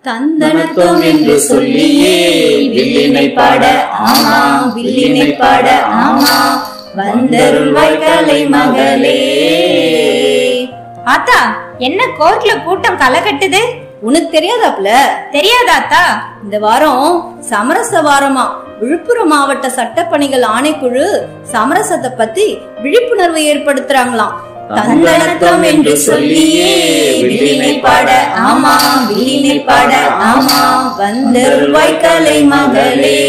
தந்தனத்தோம் என்று சொல்லியே வில்லினை பாட ஆமா வில்லினை பாட ஆமா வந்தருள்வாய் கலை மகளே ஆத்தா என்ன கோர்ட்ல கூட்டம் களை கட்டுது உனக்கு தெரியாதாப்ல தெரியாதா அத்தா இந்த வாரம் சமரச வாரமா விழுப்புரம் மாவட்ட சட்டப்பணிகள் ஆணைக்குழு சமரசத்தை பத்தி விழிப்புணர்வு ஏற்படுத்துறாங்களாம் தந்தனத்தோம் என்று சொல்லியே வில்லினை பாட ஆமா வில்லினை பாட ஆமா வந்தருள்வாய் கலை மகளே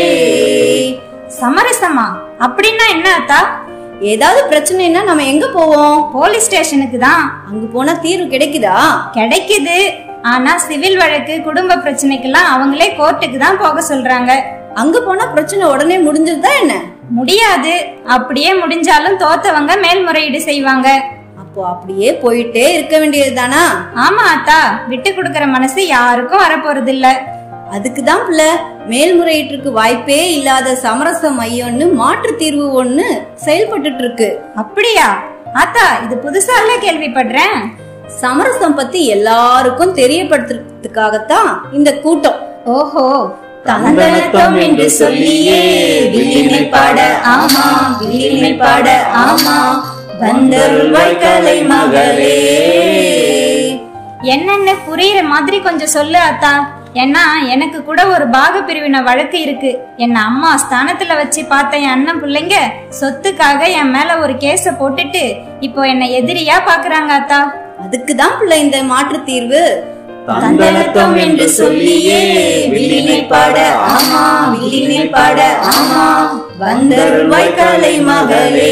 சமரசமா அப்படின்னா என்ன அத்தா ஏதாவது பிரச்சனைனா நம்ம எங்க போவோம் போலீஸ் ஸ்டேஷனுக்கு தான் அங்க போனா தீர்வு கிடைக்குதா கிடைக்குது ஆனா சிவில் வழக்கு குடும்ப பிரச்சனைக்கெல்லாம் அவங்களே கோர்ட்டுக்கு தான் போக சொல்றாங்க அங்க போனா பிரச்சனை உடனே முடிஞ்சதுதா என்ன முடியாது அப்படியே முடிஞ்சாலும் தோத்தவங்க மேல்முறையீடு செய்வாங்க அப்போ அப்படியே போயிட்டே இருக்க வேண்டியதுதானா ஆமா அத்தா விட்டு கொடுக்கற மனசு யாருக்கும் வரப்போறது இல்ல அதுக்குதான் பிள்ள மேல்முறையீட்டுக்கு வாய்ப்பே இல்லாத சமரச மையம்னு மாற்று தீர்வு ஒண்ணு செயல்பட்டுட்டு இருக்கு அப்படியா ஆத்தா இது புதுசால கேள்விப்படுறேன் சமரசம் பத்தி எல்லாருக்கும் தெரியப்படுத்துறதுக்காகத்தான் இந்த கூட்டம் ஓஹோ தந்தனத்தம் என்று சொல்லியே வில்லினை பாட ஆமா வில்லினை பாட ஆமா வந்தருள்வாய் கலை மகளே என்னன்னு புரியுற மாதிரி கொஞ்சம் சொல்லு அத்தா ஏன்னா எனக்கு கூட ஒரு பாக பிரிவின வழக்கு இருக்கு என்ன அம்மா ஸ்தானத்துல வச்சு பார்த்த என் அண்ணன் பிள்ளைங்க சொத்துக்காக என் மேல ஒரு கேஸ போட்டுட்டு இப்போ என்ன எதிரியா பாக்குறாங்க அத்தா அதுக்குதான் பிள்ளை இந்த மாற்று தீர்வு தந்தனத்தம் என்று சொல்லியே வில்லினை பாட ஆமா வில்லினை பாட ஆமா வந்தருள்வாய் கலை மகளே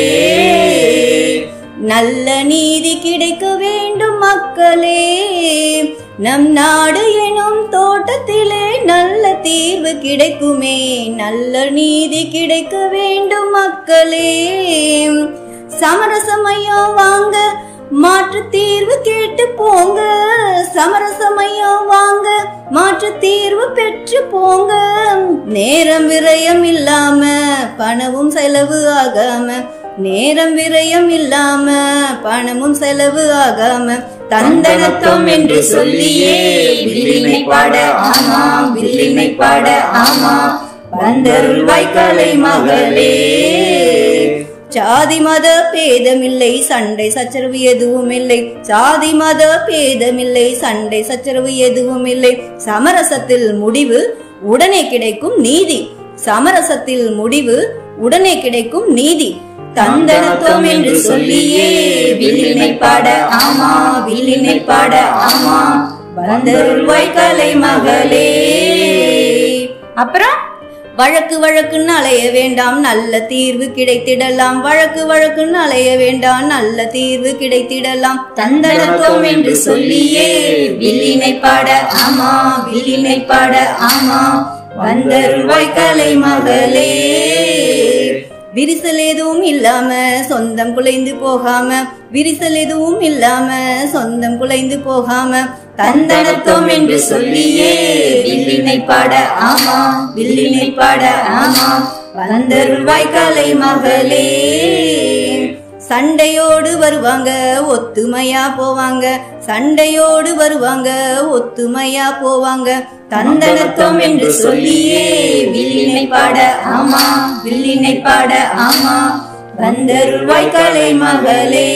நல்ல நீதி கிடைக்க வேண்டும் மக்களே நம் நாடு எனும் தோட்டத்திலே நல்ல தீர்வு கிடைக்குமே நல்ல நீதி கிடைக்க வேண்டும் மக்களே சமரசமையம் வாங்க மாற்று தீர்வு கேட்டு போங்க சமரசமையம் வாங்க மாற்று தீர்வு பெற்று போங்க நேரம் விரயம் இல்லாம பணமும் செலவு ஆகாம நேரம் விரயம் இல்லாம பணமும் செலவு ஆகாம தந்தனத்தோம் என்று சொல்லியே வில்லினை பாட ஆமா வில்லினை பாட ஆமா வந்தருள்வாய் கலை மகளே சாதி மத பேதமில்லை சண்டை சச்சரவு எதுவும் இல்லை சாதி மத பேதமில்லை சண்டை சச்சரவு எதுவும் இல்லை சமரசத்தில் முடிவு உடனே கிடைக்கும் நீதி சமரசத்தில் முடிவு உடனே கிடைக்கும் நீதி தந்தனத்தோம் என்று சொல்லியே வில்லினை பாட ஆமா வில்லினை பாட ஆமா வந்தருள்வாய் கலை மகளே அப்புறம் வழக்கு வழக்குன்னு அலைய வேண்டாம் நல்ல தீர்வு கிடைத்திடலாம் வழக்கு வழக்குன்னு அலைய வேண்டாம் நல்ல தீர்வு கிடைத்திடலாம் தந்தனத்தோம் என்று சொல்லியே வில்லினை பாட ஆமா வில்லினை பாட ஆமா வந்தருள்வாய் கலை மகளே விரிசல் எதுவும் இல்லாம சொந்தம் குலைந்து போகாம விரிசல் எதுவும் இல்லாம சொந்தம் குலைந்து போகாம தந்தனத்தோம் என்று சொல்லியே வில்லினை பாட ஆமா வில்லினை பாட ஆமா வந்தருள்வாய் கலை மகளே சண்டையோடு வருவாங்க ஒத்துமையா போவாங்க சண்டையோடு வருவாங்க ஒத்துமையா போவாங்க தந்தனத்தோம் என்று சொல்லியே வில்லினை பாட ஆமா வில்லினை பாட ஆமா வந்தருள்வாய் கலை மகளே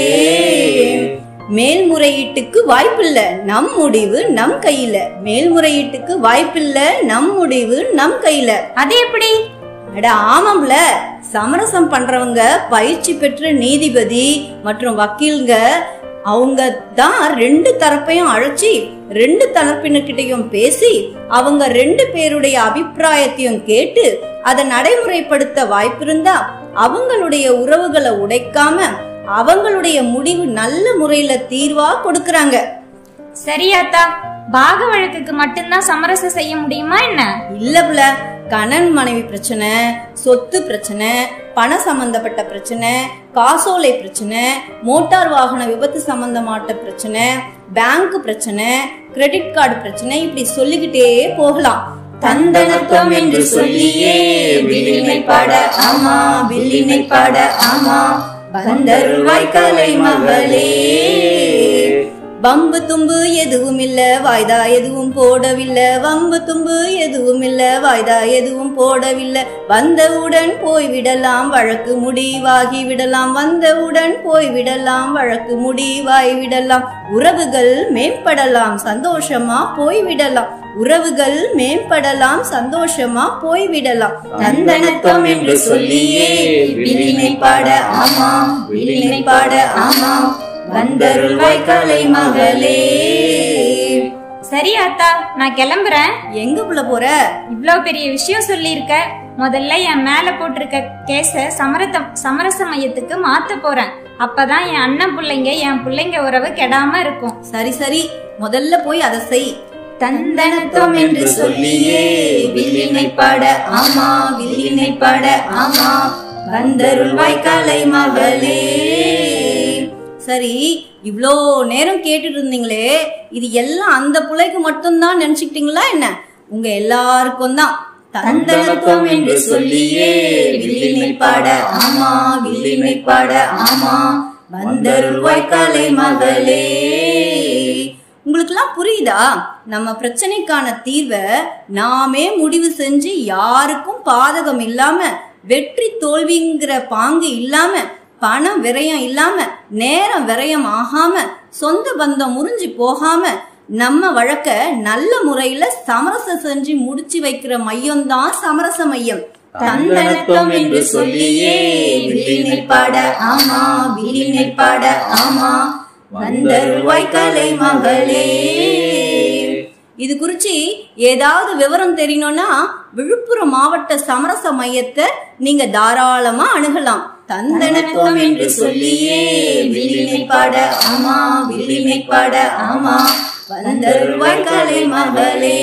மேல்முறையீட்டுக்கு வாய்ப்பில்ல நம் முடிவு நம் கையில மேல்முறையீட்டுக்கு வாய்ப்பில்ல நம் முடிவு நம் கையில அது எப்படி அட ஆமாம்ல சமரசம் பண்றவங்க பயிற்சி பெற்ற நீதிபதி மற்றும் வக்கீல்ங்க அவங்க தான் ரெண்டு தரப்பையும் அழைச்சி ரெண்டு தரப்பினர்கிட்டையும் பேசி அவங்க ரெண்டு பேருடைய அபிப்பிராயத்தையும் கேட்டு அதை நடைமுறைப்படுத்த வாய்ப்பிருந்தா அவங்களுடைய உறவுகளை உடைக்காம அவங்களுடைய முடிவு நல்ல முறையில தீர்வா கொடுக்கறாங்க சரியாத்தா பாக வழக்குக்கு மட்டும்தான் சமரசம் செய்ய முடியுமா என்ன இல்லப்ல கணவன் மனைவி பிரச்சனை சொத்து பிரச்சனை பண சம்பந்தப்பட்ட பிரச்சனை காசோலை பிரச்சனை மோட்டார் வாகன விபத்து சம்பந்தமாட்ட பிரச்சனை பேங்க் பிரச்சனை கிரெடிட் கார்டு பிரச்சனை இப்படி சொல்லிக்கிட்டே போகலாம் தந்தனத்தம் என்று சொல்லியே வில்லினை பாட ஆமா வில்லினை பாட ஆமா வந்தருள்வாய் கலை மகளே வம்பு தும்பு எதுவும் இல்ல வாய்தா எதுவும் போடவில்லை வம்பு தும்பு எதுவும் இல்ல வாய்தா எதுவும் போடவில்லை வந்தவுடன் போய்விடலாம் வழக்கு முடிவாகி விடலாம் வந்தவுடன் போய்விடலாம் வழக்கு முடிவாய் விடலாம் உறவுகள் மேம்படலாம் சந்தோஷமா போய்விடலாம் உறவுகள் மேம்படலாம் சந்தோஷமா போய்விடலாம் தந்தனத்தம் என்று சொல்லியே வில்லினை பாட ஆமா வில்லினை பாட ஆமா வந்தருள்வாய் கலை மகளே சரி அத்தா நான் கிளம்புறேன் எங்க புள்ள போற இவ்ளோ பெரிய விஷயம் சொல்லியிருக்க முதல்ல என் மேல போட்டிருக்க கேஸ சமரத்தம் சமரச மையத்துக்கு மாத்த போறேன் அப்பதான் என் அண்ணன் பிள்ளைங்க என் பிள்ளைங்க உறவு கெடாம இருக்கும் சரி சரி முதல்ல போய் அதை செய் தந்தனத்தம் என்று சொல்லியே வில்லினை பாட ஆமா வில்லினை பாட ஆமா வந்தருள்வாய் கலை மகளே சரி இவ்ளோ நேரம் கேட்டுட்டு இருந்தீங்களே இது எல்லாம் அந்த புள்ளைக்கு மட்டும்தான் நினைச்சுக்கிட்டீங்களா என்ன உங்க எல்லாருக்கும் தான் தந்தனத்தம் என்று சொல்லியே வில்லினை பாட ஆமா வில்லினை பாட ஆமா வந்தருள்வாய் கலை மகளே உங்களுக்குலாம் புரியுதா நம்ம பிரச்சனைக்கான தீர்வை நாமே முடிவு செஞ்சு யாருக்கும் பாதகம் இல்லாம வெற்றி தோல்விங்கிற பாங்கு இல்லாம பணம் விரயம் இல்லாம நேரம் விரயம் ஆகாம சொந்த பந்தம் முறிஞ்சு போகாம நம்ம வழக்க நல்ல முறையில சமரசம் செஞ்சு முடிச்சு வைக்கிற மையம் தான் சமரச மையம் தந்தனத்தம் என்று சொல்லியே வில்லினை பாட ஆமா வில்லினை பாட ஆமா வந்தருள்வாய் கலை மகளே இது குறிச்சு ஏதாவது விவரம் தெரியணும்னா விழுப்புரம் மாவட்ட சமரச மையத்தை நீங்க தாராளமா அணுகலாம் தந்தனத்தம் என்று சொல்லியே வில்லினை பாட ஆமா வில்லினை பாட ஆமா வந்தருள்வாய் கலை மகளே